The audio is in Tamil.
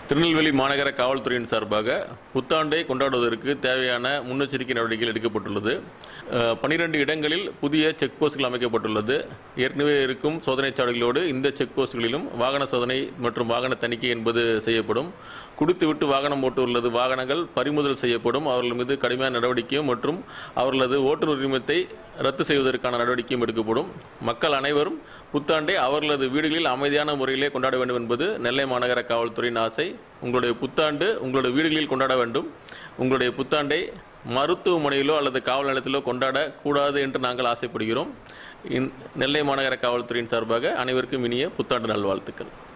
திருநெல்வேலி மாநகர காவல்துறையின் சார்பாக புத்தாண்டை கொண்டாடுவதற்கு தேவையான முன்னெச்சரிக்கை நடவடிக்கைகள் எடுக்கப்பட்டுள்ளது பனிரெண்டு இடங்களில் புதிய செக் போஸ்ட்கள் அமைக்கப்பட்டுள்ளது ஏற்கனவே இருக்கும் சோதனைச் சாவடிகளோடு இந்த செக் போஸ்ட்களிலும் வாகன சோதனை மற்றும் வாகன தணிக்கை என்பது செய்யப்படும் குடித்துவிட்டு வாகனம் ஓட்டுள்ளது வாகனங்கள் பறிமுதல் செய்யப்படும் அவர்கள் மீது கடுமையான நடவடிக்கையும் மற்றும் அவர்களது ஓட்டுநர் உரிமத்தை ரத்து செய்வதற்கான நடவடிக்கையும் எடுக்கப்படும் மக்கள் அனைவரும் புத்தாண்டை அவர்களது வீடுகளில் அமைதியான முறையிலே கொண்டாட வேண்டும் என்பது நெல்லை மாநகர காவல்துறையின் ஆசை உங்களுடைய புத்தாண்டு உங்களுடைய வீடுகளில் கொண்டாட வேண்டும் உங்களுடைய புத்தாண்டை மருத்துவமனையிலோ அல்லது காவல் நிலையத்திலோ கொண்டாட கூடாது என்று நாங்கள் ஆசைப்படுகிறோம் இந் நெல்லை மாநகர காவல்துறையின் சார்பாக அனைவருக்கும் இனிய புத்தாண்டு நல்வாழ்த்துக்கள்